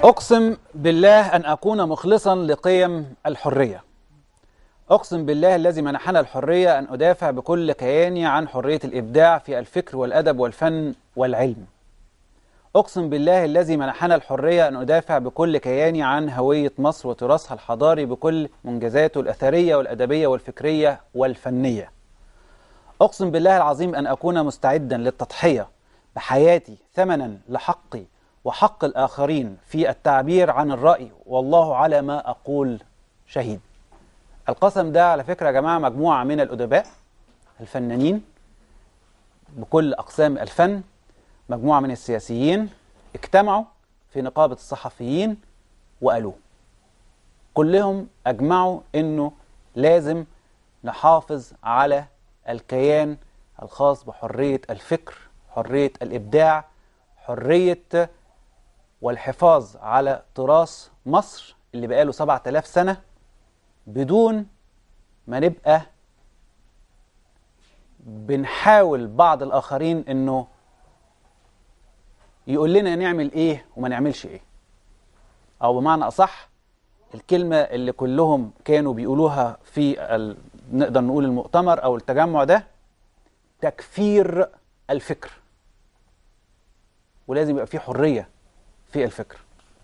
أقسم بالله أن أكون مخلصا لقيم الحرية أقسم بالله الذي منحنا الحرية أن أدافع بكل كياني عن حرية الإبداع في الفكر والأدب والفن والعلم أقسم بالله الذي منحنا الحرية أن أدافع بكل كياني عن هوية مصر وتراثها الحضاري بكل منجزاته الأثرية والأدبية والفكرية والفنية أقسم بالله العظيم أن أكون مستعدا للتضحية بحياتي ثمنا لحقي وحق الآخرين في التعبير عن الرأي والله على ما أقول شهيد القسم ده على فكرة يا جماعة مجموعة من الأدباء الفنانين بكل أقسام الفن مجموعة من السياسيين اجتمعوا في نقابة الصحفيين وقالوه كلهم أجمعوا أنه لازم نحافظ على الكيان الخاص بحرية الفكر حرية الإبداع حرية والحفاظ على تراث مصر اللي بقاله 7000 سنة بدون ما نبقى بنحاول بعض الآخرين إنه يقول لنا نعمل إيه وما نعملش إيه أو بمعنى أصح الكلمة اللي كلهم كانوا بيقولوها في ال... نقدر نقول المؤتمر أو التجمع ده تكفير الفكر ولازم يبقى في حرية في الفكر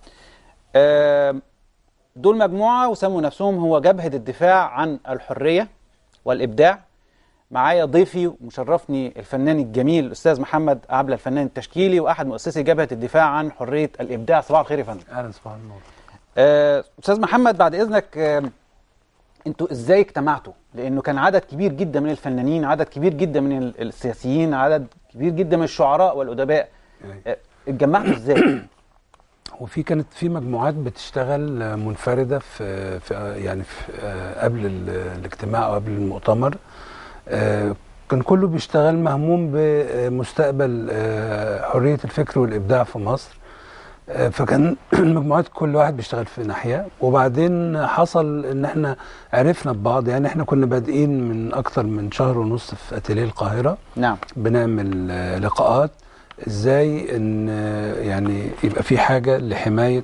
دول مجموعة وسموا نفسهم هو جبهة الدفاع عن الحرية والإبداع معايا ضيفي ومشرفني الفنان الجميل الأستاذ محمد عبلة الفنان التشكيلي وأحد مؤسسي جبهة الدفاع عن حرية الإبداع صباح الخير يا فندم أهلا صباح النور أستاذ محمد بعد إذنك انتوا ازاي اجتمعتوا؟ لانه كان عدد كبير جدا من الفنانين، عدد كبير جدا من السياسيين، عدد كبير جدا من الشعراء والادباء. اتجمعتوا ازاي؟ وفي كانت في مجموعات بتشتغل منفرده في, في يعني في قبل الاجتماع او قبل المؤتمر كان كله بيشتغل مهموم بمستقبل حريه الفكر والابداع في مصر فكان المجموعات كل واحد بيشتغل في ناحيه وبعدين حصل ان احنا عرفنا ببعض يعني احنا كنا بادئين من اكتر من شهر ونص في اتيليه القاهره نعم بنعمل لقاءات ازاي ان يعني يبقى في حاجه لحمايه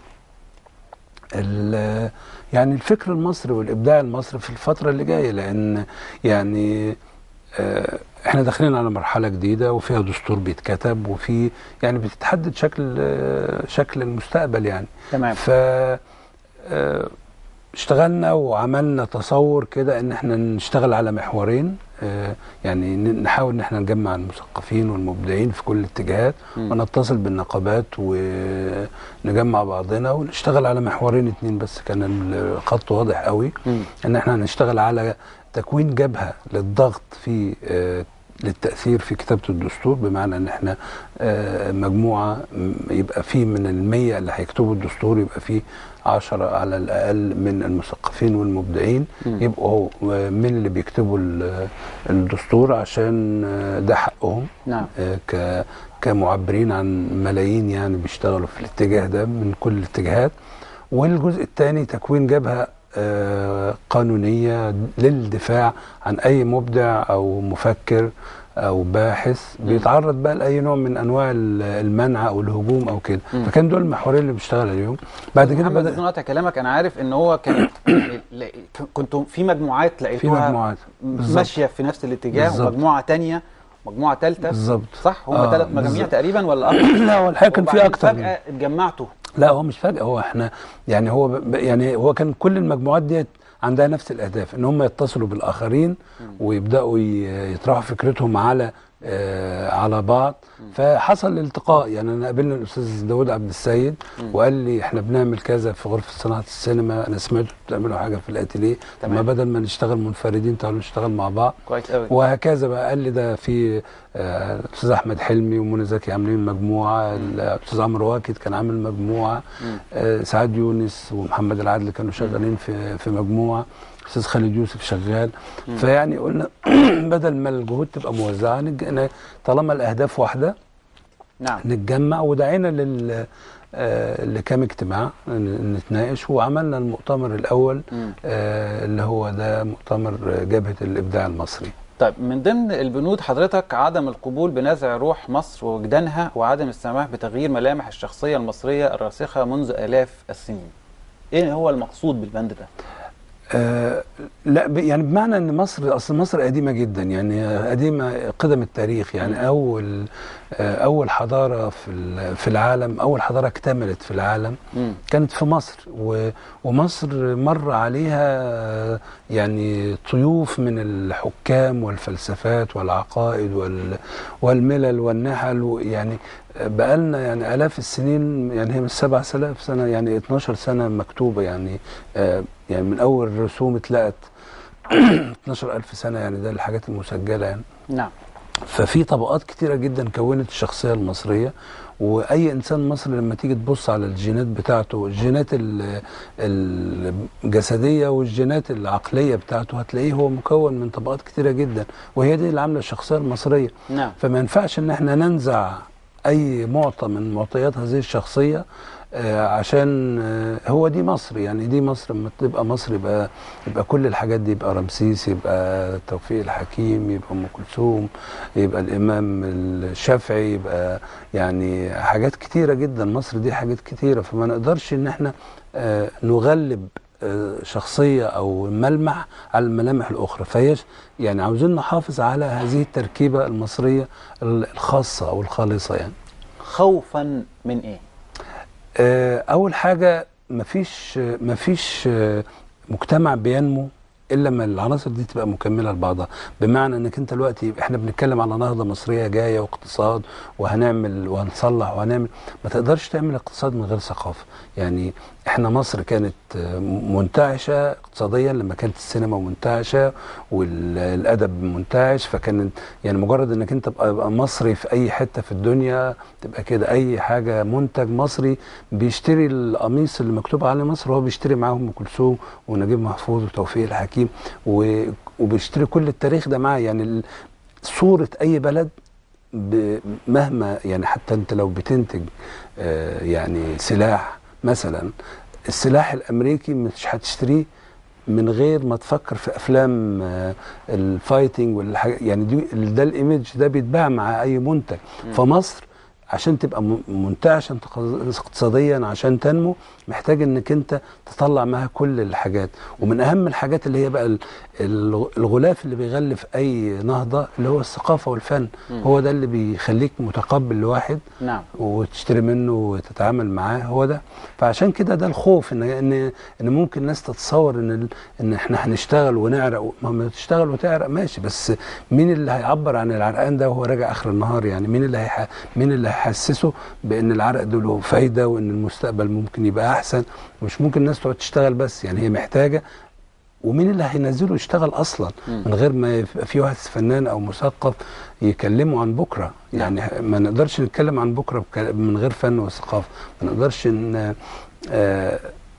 يعني الفكر المصري والابداع المصري في الفتره اللي جايه لان يعني احنا داخلين على مرحله جديده وفيها دستور بيتكتب وفي يعني بتتحدد شكل شكل المستقبل يعني تمام ف اشتغلنا وعملنا تصور كده ان احنا نشتغل على محورين يعني نحاول ان احنا نجمع المثقفين والمبدعين في كل الاتجاهات م. ونتصل بالنقابات ونجمع بعضنا ونشتغل على محورين اتنين بس كان الخط واضح قوي م. ان احنا هنشتغل على تكوين جبهه للضغط في للتاثير في كتابه الدستور بمعنى ان احنا مجموعه يبقى في من المية اللي هيكتبوا الدستور يبقى في عشرة على الأقل من المثقفين والمبدعين م. يبقوا من اللي بيكتبوا الدستور عشان ده حقهم نعم ك كمعبرين عن ملايين يعني بيشتغلوا في الاتجاه ده من كل الاتجاهات والجزء الثاني تكوين جبهه قانونيه للدفاع عن اي مبدع او مفكر او باحث بيتعرض بقى لاي نوع من انواع المنع او الهجوم او كده فكان دول المحورين اللي بيشتغل عليهم بعد كده بدا بدون قطع كلامك انا عارف ان هو كانت كنتوا في مجموعات لقيتوها في مجموعات ماشيه في نفس الاتجاه بالزبط. ومجموعه ثانيه مجموعه ثالثه بالظبط صح هم آه ثلاث مجاميع بالزبط. تقريبا ولا اكتر لا هو الحقيقه كان في اكتر فجاه اتجمعتوا لا هو مش فجاه هو احنا يعني هو ب... يعني هو كان كل المجموعات ديت عندها نفس الاهداف ان هم يتصلوا بالاخرين ويبداوا يطرحوا فكرتهم على آه على بعض فحصل التقاء يعني انا قابلنا الاستاذ داود عبد السيد وقال لي احنا بنعمل كذا في غرفه صناعه السينما انا سمعت بتعملوا حاجه في الاتيليه ما بدل ما نشتغل منفردين تعالوا نشتغل مع بعض كويس قوي وهكذا بقى قال لي ده في الاستاذ آه احمد حلمي ومنى زكي عاملين مجموعه الاستاذ عمرو واكد كان عامل مجموعه آه سعاد يونس ومحمد العدل كانوا شغالين في في مجموعه استاذ خالد يوسف شغال مم. فيعني قلنا بدل ما الجهود تبقى موزعه طالما الاهداف واحده نعم نتجمع ودعينا لل آه لكام اجتماع نتناقش وعملنا المؤتمر الاول آه اللي هو ده مؤتمر جبهه الابداع المصري طيب من ضمن البنود حضرتك عدم القبول بنزع روح مصر ووجدانها وعدم السماح بتغيير ملامح الشخصية المصرية الراسخة منذ آلاف السنين ايه هو المقصود بالبند ده آه لا ب- يعني بمعنى ان مصر اصل مصر قديمه جدا يعني قديمه قدم التاريخ يعني اول آه اول حضاره في ال- في العالم اول حضاره اكتملت في العالم مم. كانت في مصر و- ومصر مر عليها آه، يعني طيوف من الحكام والفلسفات والعقائد وال- والملل والنحل و- يعني بقالنا يعني آلاف السنين يعني هي مش سبع آلاف سنة يعني 12 سنة مكتوبة يعني آه، يعني من أول رسوم اتلقت 12 ألف سنة يعني ده الحاجات المسجلة يعني نعم ففي طبقات كتيرة جدا كونت الشخصية المصرية وأي إنسان مصري لما تيجي تبص على الجينات بتاعته الجينات ال- الجسدية والجينات العقلية بتاعته هتلاقيه هو مكون من طبقات كتيرة جدا وهي دي اللي عاملة الشخصية المصرية نعم فما ينفعش ان احنا ننزع اي معطى من معطيات هذه الشخصيه آه، عشان آه، هو دي مصر يعني دي مصر لما تبقى مصر يبقى يبقى كل الحاجات دي يبقى رمسيس يبقى توفيق الحكيم يبقى ام كلثوم يبقى الامام الشافعي يبقى يعني حاجات كتيره جدا مصر دي حاجات كتيره فما نقدرش ان احنا آه، نغلب آه، شخصيه او ملمح على الملامح الاخرى فهي يعني عاوزين نحافظ على هذه التركيبه المصريه الخاصه او الخالصه يعني خوفا من ايه آه، اول حاجه مفيش مفيش آه، مجتمع بينمو الا لما العناصر دي تبقى مكمله لبعضها بمعنى انك انت دلوقتي احنا بنتكلم على نهضه مصريه جايه واقتصاد وهنعمل وهنصلح وهنعمل ما تقدرش تعمل اقتصاد من غير ثقافه يعني احنا مصر كانت آه، منتعشه اقتصاديا لما كانت السينما منتعشه والادب منتعش فكان يعني مجرد انك انت تبقى تبقى مصري في اي حته في الدنيا تبقى كده اي حاجه منتج مصري بيشتري القميص اللي مكتوب عليه مصر هو بيشتري معاه ام كلثوم ونجيب محفوظ وتوفيق الحكيم و- وبيشتري كل التاريخ ده معاه يعني ال- صوره اي بلد ب- مهما يعني حتى انت لو بتنتج آه، يعني سلاح مثلا السلاح الامريكي مش هتشتريه من غير ما تفكر في افلام آه، الفايتنج والحاجة يعني دي ده الايمج ده بيتباع مع اي منتج مم. فمصر عشان تبقى م- منتعشه انتق- اقتصاديا عشان تنمو محتاج انك انت تطلع معاها كل الحاجات ومن اهم الحاجات اللي هي بقى ال- ال- الغلاف اللي بيغلف اي نهضه اللي هو الثقافه والفن مم. هو ده اللي بيخليك متقبل لواحد نعم وتشتري منه وتتعامل معاه هو ده فعشان كده ده الخوف ان ان ان ممكن الناس تتصور ان ال- ان احنا هنشتغل ونعرق ما ما تشتغل وتعرق ماشي بس مين اللي هيعبر عن العرقان ده وهو راجع اخر النهار يعني مين اللي هيح... مين اللي هيحسسه بان العرق ده له فايده وان المستقبل ممكن يبقى احسن مش ممكن الناس تقعد تشتغل بس يعني هي محتاجه ومين اللي هينزله يشتغل اصلا مم. من غير ما يبقى في واحد فنان او مثقف يكلمه عن بكره يعني ما نقدرش نتكلم عن بكره بك- من غير فن وثقافه ما نقدرش ن... آه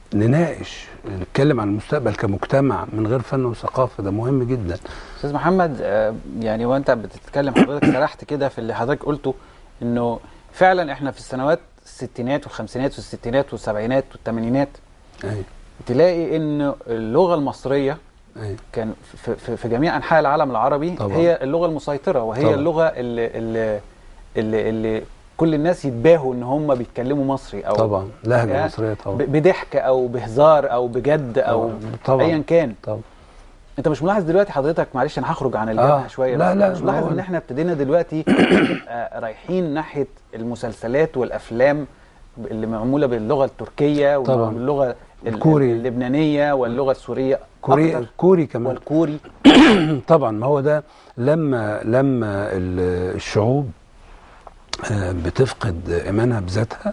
نناقش نتكلم عن المستقبل كمجتمع من غير فن وثقافه ده مهم جدا استاذ محمد آه، يعني وانت بتتكلم حضرتك سرحت كده في اللي حضرتك قلته انه فعلا احنا في السنوات الستينات والخمسينات والستينات والسبعينات والثمانينات ايوه تلاقي ان اللغه المصريه ايوه كان في, في, في جميع انحاء العالم العربي طبعا. هي اللغه المسيطره وهي طبعا. اللغه اللي, اللي, اللي, اللي كل الناس يتباهوا ان هم بيتكلموا مصري او طبعا لهجه يعني مصريه طبعا ب- بضحك او بهزار او بجد او طبعا ايا كان طبعا انت مش ملاحظ دلوقتي حضرتك معلش انا هخرج عن الجبهه آه. شويه لا، بس لا، مش ما ملاحظ هو- ان احنا ابتدينا دلوقتي آه، رايحين ناحيه المسلسلات والافلام اللي معموله باللغه التركيه طبعا. واللغه ال- الكوري. اللبنانيه واللغه السوريه كوري أكتر. كوري كمان والكوري طبعا ما هو ده لما لما ال- الشعوب آه، بتفقد ايمانها بذاتها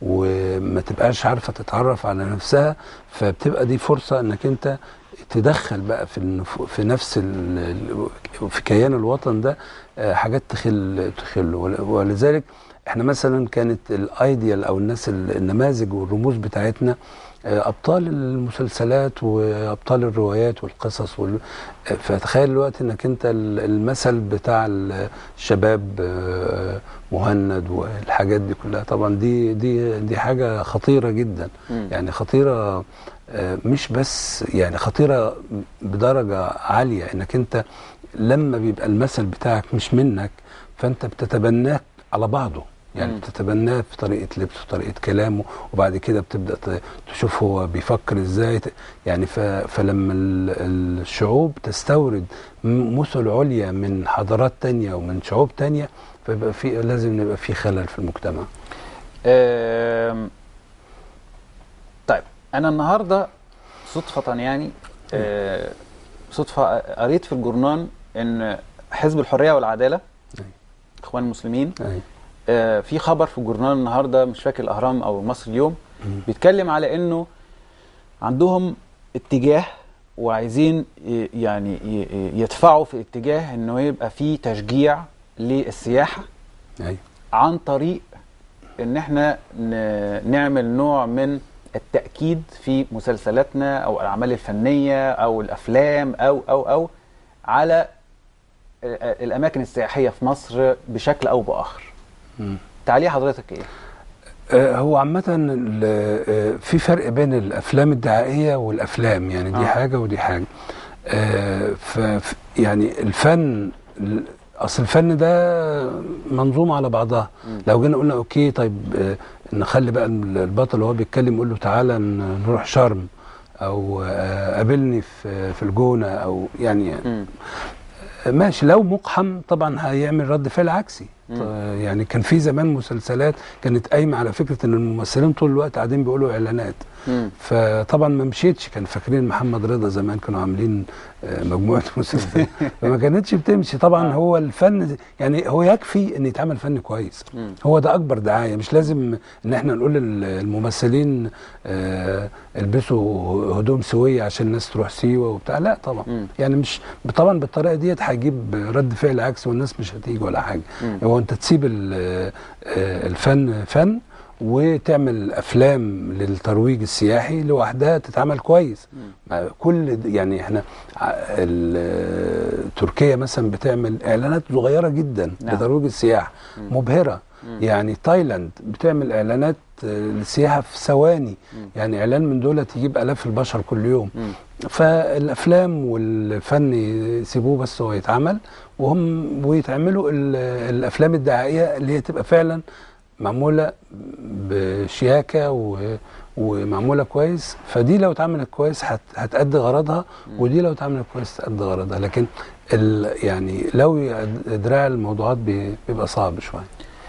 وما تبقاش عارفه تتعرف على نفسها فبتبقى دي فرصه انك انت تدخل بقى في النف- في نفس ال- ال- في كيان الوطن ده آه، حاجات تخل تخل ول- ولذلك احنا مثلا كانت الايديال او الناس ال- النماذج والرموز بتاعتنا آه، ابطال المسلسلات وابطال الروايات والقصص وال... آه، فتخيل دلوقتي انك انت ال- المثل بتاع الشباب آه، مهند والحاجات دي كلها طبعا دي دي دي حاجه خطيره جدا مم. يعني خطيره آه، مش بس يعني خطيره بدرجه عاليه انك انت لما بيبقى المثل بتاعك مش منك فانت بتتبناه على بعضه يعني مم. بتتبناه في طريقه لبسه طريقه كلامه وبعد كده بتبدا ت- تشوف هو بيفكر ازاي ت- يعني ف... فلما ال- الشعوب تستورد م- مثل عليا من حضارات تانية ومن شعوب تانية فيبقى في لازم يبقى في خلل في المجتمع آم، طيب انا النهارده صدفه يعني آه، صدفه قريت في الجورنان ان حزب الحريه والعداله أيوة. اخوان المسلمين أيوة. آه، في خبر في الجورنال النهارده مش فاكر الاهرام او مصر اليوم مم. بيتكلم على انه عندهم اتجاه وعايزين ي- يعني ي- يدفعوا في اتجاه انه يبقى في تشجيع للسياحه أيوة. عن طريق ان احنا ن- نعمل نوع من التأكيد في مسلسلاتنا او الاعمال الفنية او الافلام او او او على ال- الاماكن السياحية في مصر بشكل او باخر مم. تعليق حضرتك ايه آه، هو عامة ال- آه، في فرق بين الأفلام الدعائية والأفلام يعني دي آه. حاجة ودي حاجة آه، ف ف- يعني الفن ال- أصل الفن ده منظومة على بعضها مم. لو جينا قلنا أوكي طيب آه، نخلي بقى البطل وهو بيتكلم يقول له تعالى ن- نروح شرم أو آه، قابلني في في الجونة أو يعني مم. ماشي لو مقحم طبعا هيعمل رد فعل عكسي مم. ط- يعني كان في زمان مسلسلات كانت قايمه على فكره ان الممثلين طول الوقت قاعدين بيقولوا اعلانات مم. فطبعا ما مشيتش كان فاكرين محمد رضا زمان كانوا عاملين آه، مجموعه مسلسلات فما كانتش بتمشي طبعا آه. هو الفن يعني هو يكفي ان يتعمل فن كويس مم. هو ده اكبر دعايه مش لازم ان احنا نقول لل- الممثلين آه، البسوا هدوم سويه عشان الناس تروح سيوه وبتاع لا طبعا مم. يعني مش طبعا بالطريقه ديت هيجيب رد فعل عكسي والناس مش هتيجي ولا حاجه مم. هو انت تسيب ال- آه، الفن فن وتعمل افلام للترويج السياحي لوحدها تتعمل كويس مم. كل د- يعني احنا ع- ال- تركيا مثلا بتعمل اعلانات صغيره جدا نعم. لترويج السياحه مم. مبهره مم. يعني تايلاند بتعمل اعلانات آه، للسياحه في ثواني مم. يعني اعلان من دول تجيب الاف البشر كل يوم مم. فالافلام والفن يسيبوه بس هو يتعمل وهم ويتعملوا ال- الافلام الدعائيه اللي هي تبقى فعلا معموله بشياكه و ومعموله كويس فدي لو اتعملت كويس هت- هتأدي غرضها ودي لو اتعملت كويس تأدي غرضها لكن ال يعني لو دراع الموضوعات بي- بيبقى صعب شويه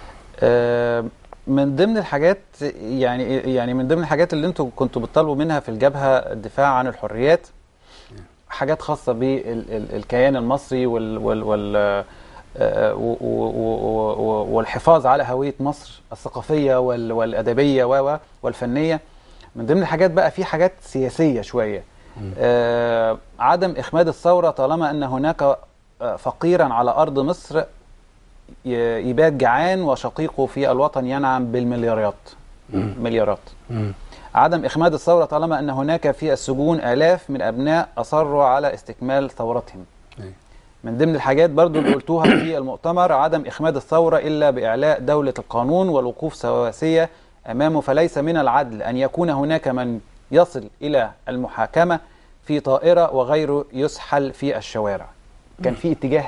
آه، من ضمن الحاجات يعني يعني من ضمن الحاجات اللي انتوا كنتوا بتطالبوا منها في الجبهه الدفاع عن الحريات حاجات خاصه بالكيان المصري وال وال وال آه، و- و- و- و- والحفاظ على هويه مصر الثقافيه وال- والادبيه و- و- والفنيه من ضمن الحاجات بقى في حاجات سياسيه شويه مم. آه، عدم اخماد الثوره طالما ان هناك آه، فقيرا على ارض مصر ي- يبات جعان وشقيقه في الوطن ينعم بالمليارات مم. مليارات مم. عدم إخماد الثورة طالما أن هناك في السجون آلاف من أبناء أصروا على استكمال ثورتهم أيوة. من ضمن الحاجات برضو اللي قلتوها في المؤتمر عدم إخماد الثورة إلا بإعلاء دولة القانون والوقوف سواسية أمامه فليس من العدل أن يكون هناك من يصل إلى المحاكمة في طائرة وغيره يسحل في الشوارع كان في اتجاه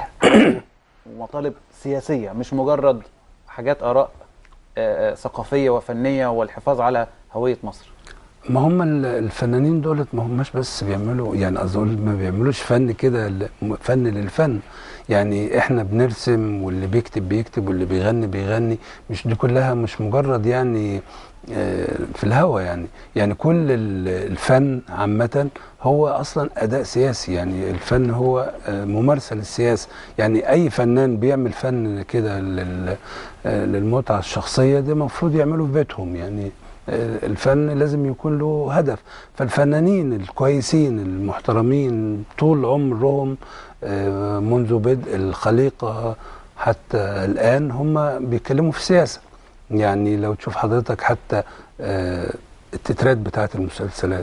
ومطالب سياسية مش مجرد حاجات آراء آه، آه، ثقافية وفنية والحفاظ على هوية مصر ما هم ال- الفنانين دولت ما هماش بس بيعملوا يعني قصدي اقول ما بيعملوش فن كده ل- فن للفن يعني احنا بنرسم واللي بيكتب بيكتب واللي بيغني بيغني مش دي كلها مش مجرد يعني آه، في الهوا يعني يعني كل ال- الفن عامة هو اصلا اداء سياسي يعني الفن هو آه، ممارسة للسياسة يعني اي فنان بيعمل فن كده لل- آه، للمتعة الشخصية ده المفروض يعمله في بيتهم يعني الفن لازم يكون له هدف فالفنانين الكويسين المحترمين طول عمرهم آه، منذ بدء الخليقة حتى الآن هم بيتكلموا في السياسة يعني لو تشوف حضرتك حتى آه، التترات بتاعت المسلسلات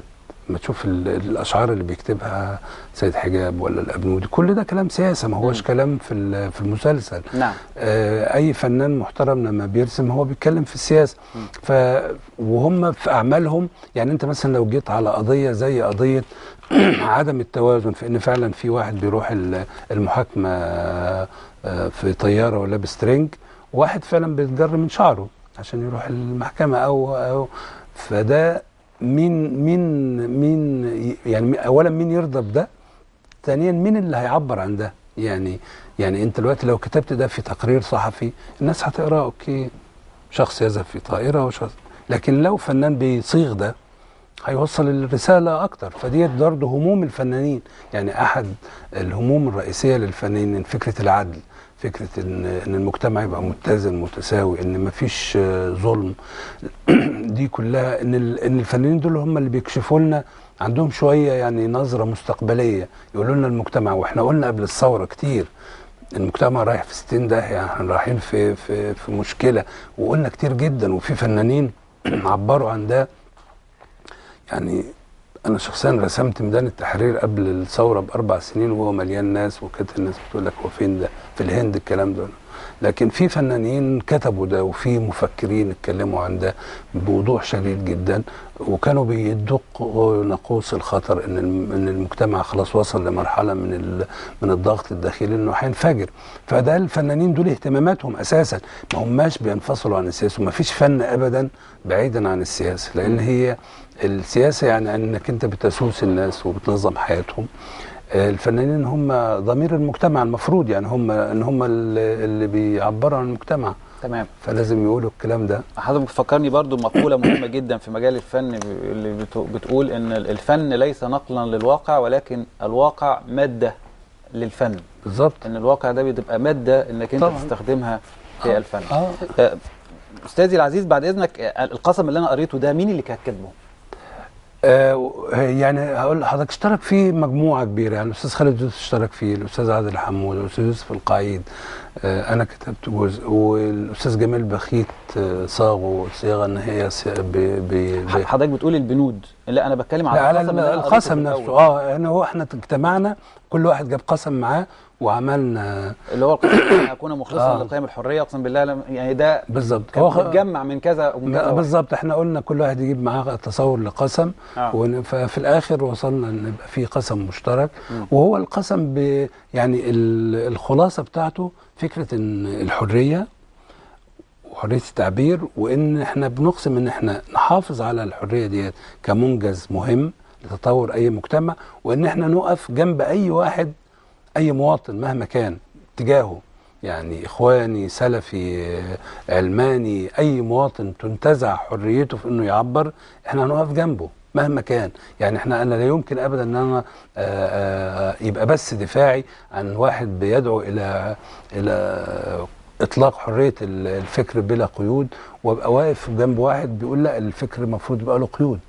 لما تشوف ال- الاشعار اللي بيكتبها سيد حجاب ولا الابنودي كل ده كلام سياسه ما هوش مم. كلام في ال- في المسلسل نعم آه، اي فنان محترم لما بيرسم هو بيتكلم في السياسه مم. ف وهم في اعمالهم يعني انت مثلا لو جيت على قضيه زي قضيه عدم التوازن في ان فعلا في واحد بيروح ال- المحاكمه آه، في طياره ولابس ترنج واحد فعلا بيتجر من شعره عشان يروح المحكمه او او فده مين مين مين ي- يعني اولا مين يرضى بده ثانيا مين اللي هيعبر عن ده يعني يعني انت دلوقتي لو كتبت ده في تقرير صحفي الناس هتقراه اوكي شخص يذهب في طائره وشخص لكن لو فنان بيصيغ ده هيوصل الرساله اكتر فديت برضه هموم الفنانين يعني احد الهموم الرئيسيه للفنانين فكره العدل فكره ان ان المجتمع يبقى متزن متساوي ان مفيش آه، ظلم دي كلها ان ال- ان الفنانين دول هم اللي بيكشفوا لنا عندهم شويه يعني نظره مستقبليه يقولوا لنا المجتمع واحنا قلنا قبل الثوره كتير المجتمع رايح في 60 داهيه احنا رايحين في في في مشكله وقلنا كتير جدا وفي فنانين عبروا عن ده يعني انا شخصيا رسمت ميدان التحرير قبل الثوره باربع سنين وهو مليان ناس وكانت الناس بتقول لك هو فين ده في الهند الكلام ده لكن في فنانين كتبوا ده وفي مفكرين اتكلموا عن ده بوضوح شديد جدا وكانوا بيدقوا ناقوس الخطر ان الم- ان المجتمع خلاص وصل لمرحله من ال- من الضغط الداخلي انه هينفجر فده الفنانين دول اهتماماتهم اساسا ما هماش بينفصلوا عن السياسه وما فيش فن ابدا بعيدا عن السياسه لان هي السياسه يعني انك انت بتسوس الناس وبتنظم حياتهم آه، الفنانين هم ضمير المجتمع المفروض يعني هم ان هم اللي اللي بيعبروا عن المجتمع تمام فلازم يقولوا الكلام ده حضرتك بتفكرني برضو مقولة مهمة جدا في مجال الفن ب- اللي بت- بتقول ان الفن ليس نقلا للواقع ولكن الواقع مادة للفن بالظبط ان الواقع ده بتبقى مادة انك انت طبعاً. تستخدمها في الفن اه آه، استاذي العزيز بعد اذنك آه، القسم اللي انا قريته ده مين اللي كان كاتبه آه، يعني هقول لحضرتك اشترك فيه مجموعه كبيره يعني الاستاذ خالد يوسف اشترك فيه الاستاذ عادل حمود الاستاذ يوسف القعيد آه، انا كتبت جزء والاستاذ جمال بخيت آه، صاغه صياغه ان هي س- ب ب ب حضرتك بتقول البنود لا انا بتكلم على لا على القسم اللي أنا قريته القسم في نفسه الأول. اه يعني هو احنا اجتمعنا كل واحد جاب قسم معاه وعملنا اللي هو القسم اللي أنا اكون مخلصا آه. لقيم الحريه اقسم بالله لم يعني ده بالظبط كان هو خ- متجمع من كذا ومن كذا واحد. بالظبط احنا قلنا كل واحد يجيب معاه تصور لقسم آه. ون- ففي الاخر وصلنا ان يبقى في قسم مشترك مم. وهو القسم ب يعني ال- الخلاصه بتاعته فكره ان الحريه وحريه التعبير وان احنا بنقسم ان احنا نحافظ على الحريه ديت كمنجز مهم لتطور اي مجتمع وان احنا نقف جنب اي واحد اي مواطن مهما كان تجاهه يعني اخواني سلفي آه، علماني اي مواطن تنتزع حريته في انه يعبر احنا هنقف جنبه مهما كان يعني احنا انا لا يمكن ابدا ان انا آه، آه، يبقى بس دفاعي عن واحد بيدعو الى الى اطلاق حريه ال- الفكر بلا قيود وابقى واقف جنب واحد بيقول لا الفكر المفروض يبقى له قيود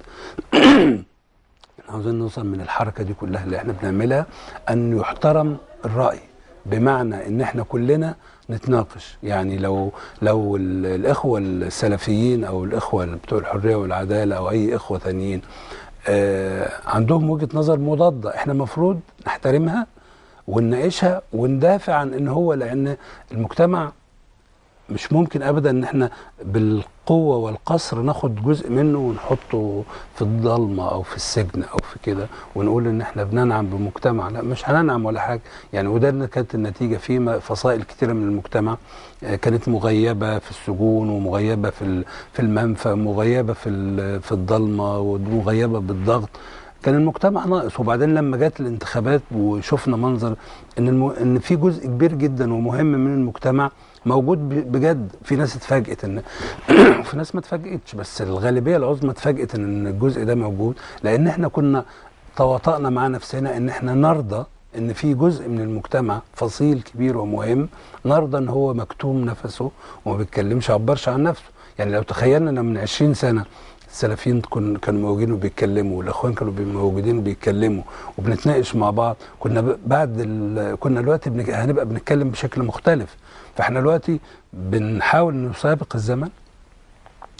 احنا عاوزين نوصل من الحركه دي كلها اللي احنا بنعملها ان يحترم الراي بمعنى ان احنا كلنا نتناقش يعني لو لو ال- الاخوه السلفيين او الاخوه بتوع الحريه والعداله او اي اخوه تانيين آه عندهم وجهه نظر مضاده احنا المفروض نحترمها ونناقشها وندافع عن ان هو لان المجتمع مش ممكن ابدا ان احنا بالقوه والقصر ناخد جزء منه ونحطه في الضلمه او في السجن او في كده ونقول ان احنا بننعم بمجتمع لا مش هننعم ولا حاجه يعني وده اللي كانت النتيجه في م- فصائل كتيره من المجتمع آه، كانت مغيبه في السجون ومغيبه في ال- في المنفى مغيبه في ال- في الضلمه ومغيبه بالضغط كان المجتمع ناقص وبعدين لما جت الانتخابات وشفنا منظر ان الم... ان في جزء كبير جدا ومهم من المجتمع موجود ب- بجد في ناس اتفاجئت ان وفي ناس ما اتفاجئتش بس الغالبيه العظمى اتفاجئت ان الجزء ده موجود لان احنا كنا تواطأنا مع نفسنا ان احنا نرضى ان في جزء من المجتمع فصيل كبير ومهم نرضى ان هو مكتوم نفسه وما بيتكلمش عبرش عن نفسه يعني لو تخيلنا ان من 20 سنه السلفيين كن كانوا موجودين وبيتكلموا والاخوان كانوا بي- موجودين وبيتكلموا وبنتناقش مع بعض كنا ب- بعد ال... كنا دلوقتي بنك... هنبقى بنتكلم بشكل مختلف فاحنا دلوقتي بنحاول نسابق الزمن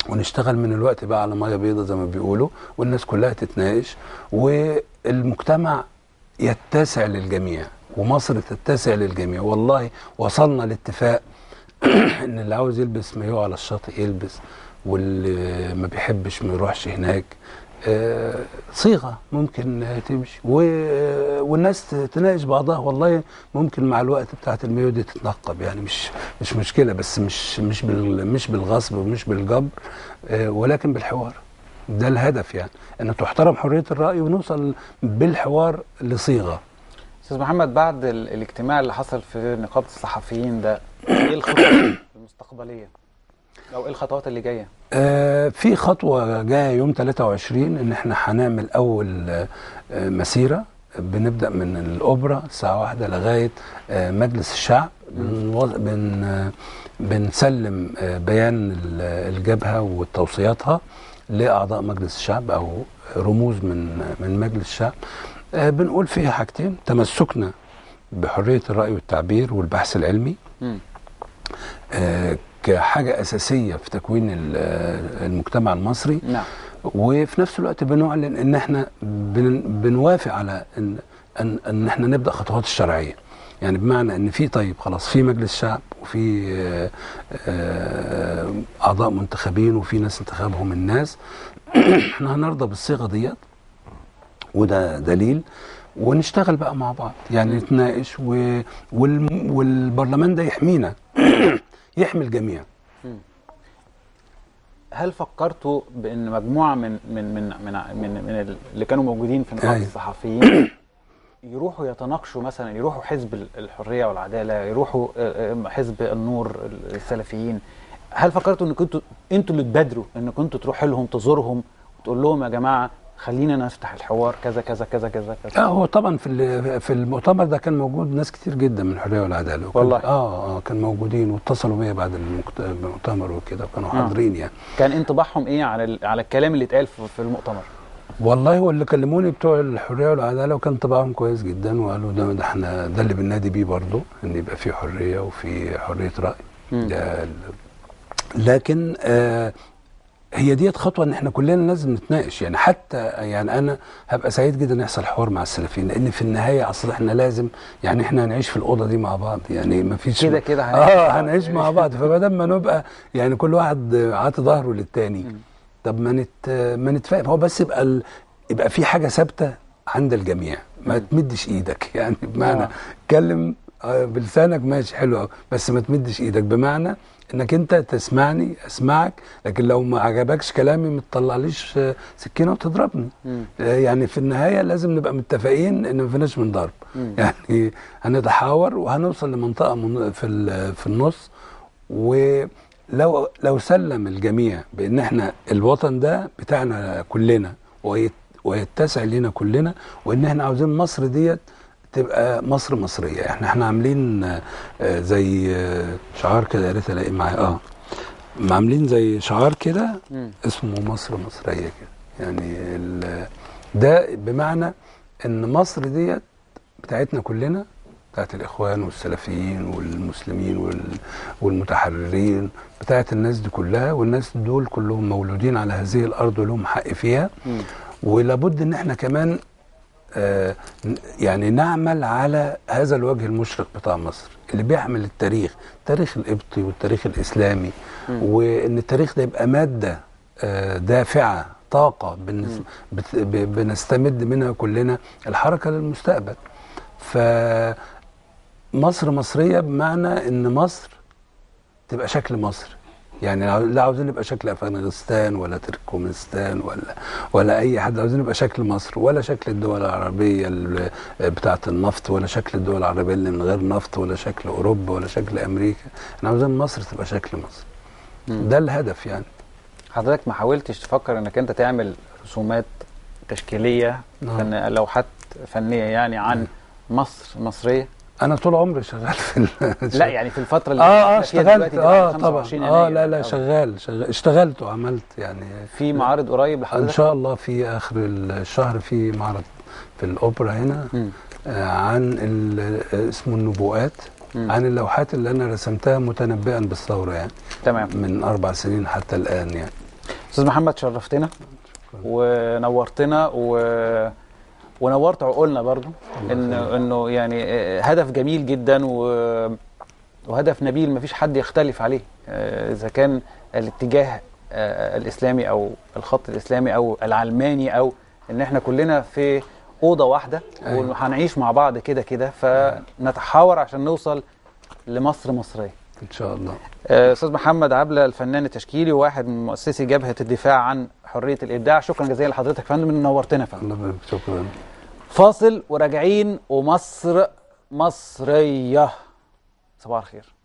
ونشتغل من الوقت بقى على ميه بيضة زي ما بيقولوا والناس كلها تتناقش والمجتمع يتسع للجميع ومصر تتسع للجميع والله وصلنا لاتفاق ان اللي عاوز يلبس مايوه على الشاطئ يلبس واللي ما بيحبش ما يروحش هناك آه، صيغه ممكن آه، تمشي و- والناس تناقش بعضها والله ممكن مع الوقت بتاعت المايوه دي تتنقب يعني مش مش مشكله بس مش مش بال مش بالغصب ومش بالجبر آه، ولكن بالحوار ده الهدف يعني ان تحترم حريه الراي ونوصل بالحوار لصيغه استاذ محمد بعد ال- الاجتماع اللي حصل في نقابه الصحفيين ده ايه الخطط المستقبليه او ايه الخطوات اللي جايه آه، في خطوة جاية يوم 23 إن إحنا هنعمل أول آه، آه، مسيرة بنبدأ من الأوبرا الساعة واحدة لغاية آه، مجلس الشعب بنو- بن آه، بنسلم آه، بيان ال- الجبهة وتوصياتها لأعضاء مجلس الشعب أو رموز من من مجلس الشعب آه، بنقول فيها حاجتين تمسكنا بحرية الرأي والتعبير والبحث العلمي مم. آه، كحاجة أساسية في تكوين ال- آه، المجتمع المصري نعم وفي نفس الوقت بنعلن ان احنا بن بنوافق على ان ان, إن احنا نبدا خطوات الشرعيه يعني بمعنى ان في طيب خلاص في مجلس شعب وفي آه، آه، اعضاء منتخبين وفي ناس انتخابهم الناس احنا هنرضى بالصيغه ديت وده دليل ونشتغل بقى مع بعض يعني نتناقش و وال والبرلمان ده يحمينا يحمي الجميع هل فكرتوا بان مجموعه من من من من من, من اللي كانوا موجودين في نقابه أيوة. الصحفيين يروحوا يتناقشوا مثلا يروحوا حزب ال- الحريه والعداله يروحوا آه، آه، حزب النور السلفيين هل فكرتوا ان كنتوا انتوا اللي تبادروا ان كنتوا تروحوا لهم تزورهم وتقول لهم يا جماعه خلينا نفتح الحوار كذا كذا كذا كذا اه كذا هو طبعا في ال- في المؤتمر ده كان موجود ناس كتير جدا من الحريه والعداله وكان- والله. اه اه كان موجودين واتصلوا بيا بعد المكت- المؤتمر وكده وكانوا آه. حاضرين يعني كان انطباعهم ايه على ال- على الكلام اللي اتقال في في المؤتمر والله هو اللي كلموني بتوع الحريه والعداله وكان طبعهم كويس جدا وقالوا ده ده احنا ده اللي بننادي بيه برضه ان يبقى في حريه وفي حريه راي مم. ده ال- لكن آه هي ديت خطوه ان احنا كلنا لازم نتناقش يعني حتى يعني انا هبقى سعيد جدا ان يحصل حوار مع السلفيين لان في النهايه اصل احنا لازم يعني احنا هنعيش في الاوضه دي مع بعض يعني ما فيش كده كده هنعيش مع اه بعض. هنعيش مع بعض فبدل ما نبقى يعني كل واحد عاطي ظهره للتاني مم. طب ما نت ما نتفاهم هو بس يبقى ال... يبقى في حاجه ثابته عند الجميع ما مم. تمدش ايدك يعني بمعنى آه. اتكلم آه، بلسانك ماشي حلو أوي، بس ما تمدش ايدك بمعنى انك انت تسمعني اسمعك لكن لو ما عجبكش كلامي ما تطلعليش آه، سكينه وتضربني مم. آه، يعني في النهايه لازم نبقى متفقين ان ما فيناش من ضرب مم. يعني هنتحاور وهنوصل لمنطقه من في ال- في النص ولو لو سلم الجميع بان احنا الوطن ده بتاعنا كلنا ويت ويتسع لينا كلنا وان احنا عاوزين مصر ديت تبقى مصر مصريه احنا احنا عاملين آه، زي آه، شعار كده يا ريت الاقي معايا اه عاملين زي شعار كده مم. اسمه مصر مصريه كده يعني ال- ده بمعنى ان مصر ديت بتاعتنا كلنا بتاعت الاخوان والسلفيين والمسلمين وال- والمتحررين بتاعت الناس دي كلها والناس دول كلهم مولودين على هذه الارض ولهم حق فيها مم. ولابد ان احنا كمان آه ن- يعني نعمل على هذا الوجه المشرق بتاع مصر اللي بيحمل التاريخ التاريخ القبطي والتاريخ الاسلامي مم. وان التاريخ ده يبقى ماده آه دافعه طاقه بنس مم. بت ب- بنستمد منها كلنا الحركه للمستقبل فمصر مصريه بمعنى ان مصر تبقى شكل مصر يعني عاو- لا عاوزين نبقى شكل افغانستان ولا تركمانستان ولا ولا اي حد عاوزين نبقى شكل مصر ولا شكل الدول العربيه ال- بتاعه النفط ولا شكل الدول العربيه اللي من غير نفط ولا شكل اوروبا ولا شكل امريكا احنا عاوزين مصر تبقى شكل مصر مم. ده الهدف يعني حضرتك ما حاولتش تفكر انك انت تعمل رسومات تشكيليه نعم. فن... لوحات فنيه يعني عن مصر مصريه انا طول عمري شغال في ال- لا يعني في الفتره اللي اه اه إحنا فيها اشتغلت دلوقتي دي اه بعد طبعا 25 اه يناير لا لا أو- شغال شغال اشتغلت وعملت يعني في معارض قريب ان لحضرتك شاء الله في اخر الشهر في معرض في الاوبرا هنا مم. آه، عن ال- آه، اسمه النبوءات مم. عن اللوحات اللي انا رسمتها متنبئا بالثوره يعني تمام من اربع سنين حتى الان يعني استاذ محمد شرفتنا ونورتنا و... ونورت عقولنا برضو ان انه يعني آه، هدف جميل جدا و... وهدف نبيل مفيش حد يختلف عليه آه، اذا كان الاتجاه آه، الاسلامي او الخط الاسلامي او العلماني او ان احنا كلنا في اوضه واحده أيوة. وهنعيش مع بعض كده كده فنتحاور عشان نوصل لمصر مصريه ان شاء الله آه، استاذ محمد عبله الفنان التشكيلي وواحد من مؤسسي جبهه الدفاع عن حريه الابداع شكرا جزيلا لحضرتك يا فندم إن نورتنا يا فندم الله يبارك فيك. شكرا فاصل وراجعين ومصر مصريه صباح الخير